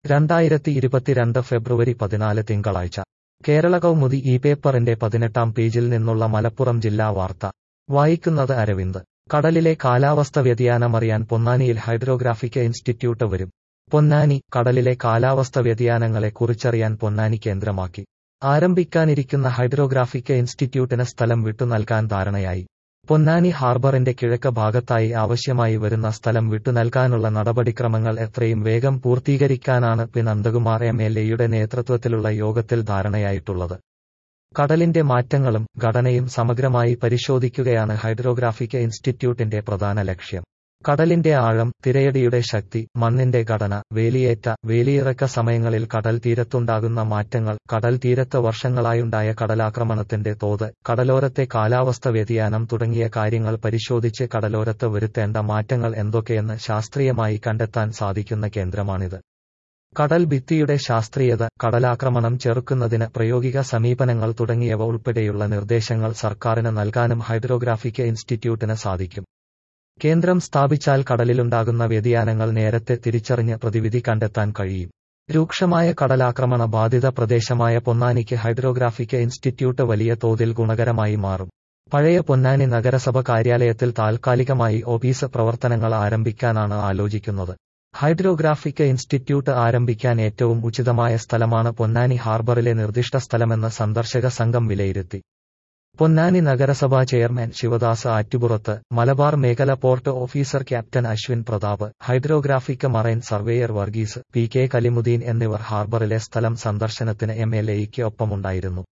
രണ്ടായിരത്തി ഇരുപത്തിരണ്ട് ഫെബ്രുവരി പതിനാല് തിങ്കളാഴ്ച കേരള കൗമുദി ഈ പേപ്പറിന്റെ പതിനെട്ടാം പേജിൽ നിന്നുള്ള മലപ്പുറം ജില്ലാ വാർത്ത വായിക്കുന്നത് അരവിന്ദ് കടലിലെ കാലാവസ്ഥ വ്യതിയാനമറിയാൻ പൊന്നാനിയിൽ ഹൈഡ്രോഗ്രാഫിക് ഇൻസ്റ്റിറ്റ്യൂട്ട് വരും പൊന്നാനി കടലിലെ കാലാവസ്ഥ വ്യതിയാനങ്ങളെ കുറിച്ചറിയാൻ പൊന്നാനി കേന്ദ്രമാക്കി ആരംഭിക്കാനിരിക്കുന്ന ഹൈഡ്രോഗ്രാഫിക് ഇൻസ്റ്റിറ്റ്യൂട്ടിന് സ്ഥലം വിട്ടു നൽകാൻ ധാരണയായി പൊന്നാനി ഹാർബറിന്റെ കിഴക്ക് ഭാഗത്തായി ആവശ്യമായി വരുന്ന സ്ഥലം വിട്ടു നൽകാനുള്ള നടപടിക്രമങ്ങൾ എത്രയും വേഗം പൂർത്തീകരിക്കാനാണ് പി നന്ദകുമാർ എം എൽ എയുടെ നേതൃത്വത്തിലുള്ള യോഗത്തിൽ ധാരണയായിട്ടുള്ളത് കടലിന്റെ മാറ്റങ്ങളും ഘടനയും സമഗ്രമായി പരിശോധിക്കുകയാണ് ഹൈഡ്രോഗ്രാഫിക് ഇൻസ്റ്റിറ്റ്യൂട്ടിന്റെ പ്രധാന ലക്ഷ്യം കടലിന്റെ ആഴം തിരയടിയുടെ ശക്തി മണ്ണിന്റെ ഘടന വേലിയേറ്റ വേലിയിറക്ക സമയങ്ങളിൽ കടൽ തീരത്തുണ്ടാകുന്ന മാറ്റങ്ങൾ കടൽ തീരത്ത് വർഷങ്ങളായുണ്ടായ കടലാക്രമണത്തിന്റെ തോത് കടലോരത്തെ കാലാവസ്ഥ വ്യതിയാനം തുടങ്ങിയ കാര്യങ്ങൾ പരിശോധിച്ച് കടലോരത്ത് വരുത്തേണ്ട മാറ്റങ്ങൾ എന്തൊക്കെയെന്ന് ശാസ്ത്രീയമായി കണ്ടെത്താൻ സാധിക്കുന്ന കേന്ദ്രമാണിത് കടൽ ഭിത്തിയുടെ ശാസ്ത്രീയത കടലാക്രമണം ചെറുക്കുന്നതിന് പ്രായോഗിക സമീപനങ്ങൾ തുടങ്ങിയവ ഉൾപ്പെടെയുള്ള നിർദ്ദേശങ്ങൾ സർക്കാരിന് നൽകാനും ഹൈഡ്രോഗ്രാഫിക് ഇൻസ്റ്റിറ്റ്യൂട്ടിന് സാധിക്കും കേന്ദ്രം സ്ഥാപിച്ചാൽ കടലിലുണ്ടാകുന്ന വ്യതിയാനങ്ങൾ നേരത്തെ തിരിച്ചറിഞ്ഞ് പ്രതിവിധി കണ്ടെത്താൻ കഴിയും രൂക്ഷമായ കടലാക്രമണ ബാധിത പ്രദേശമായ പൊന്നാനിക്ക് ഹൈഡ്രോഗ്രാഫിക് ഇൻസ്റ്റിറ്റ്യൂട്ട് വലിയ തോതിൽ ഗുണകരമായി മാറും പഴയ പൊന്നാനി നഗരസഭ കാര്യാലയത്തിൽ താൽക്കാലികമായി ഓഫീസ് പ്രവർത്തനങ്ങൾ ആരംഭിക്കാനാണ് ആലോചിക്കുന്നത് ഹൈഡ്രോഗ്രാഫിക് ഇൻസ്റ്റിറ്റ്യൂട്ട് ആരംഭിക്കാൻ ഏറ്റവും ഉചിതമായ സ്ഥലമാണ് പൊന്നാനി ഹാർബറിലെ നിർദ്ദിഷ്ട സ്ഥലമെന്ന് സന്ദർശക സംഘം വിലയിരുത്തി പൊന്നാനി നഗരസഭാ ചെയർമാൻ ശിവദാസ് ആറ്റുപുറത്ത് മലബാർ മേഖല port officer captain Ashwin Prathap hydrographic marine surveyor Varghese P K Kalimuddin എന്നിവർ ഹാർബറിലെ സ്ഥലം സന്ദർശനത്തിന് എം എൽ എയ്ക്ക് ഒപ്പമുണ്ടായിരുന്നു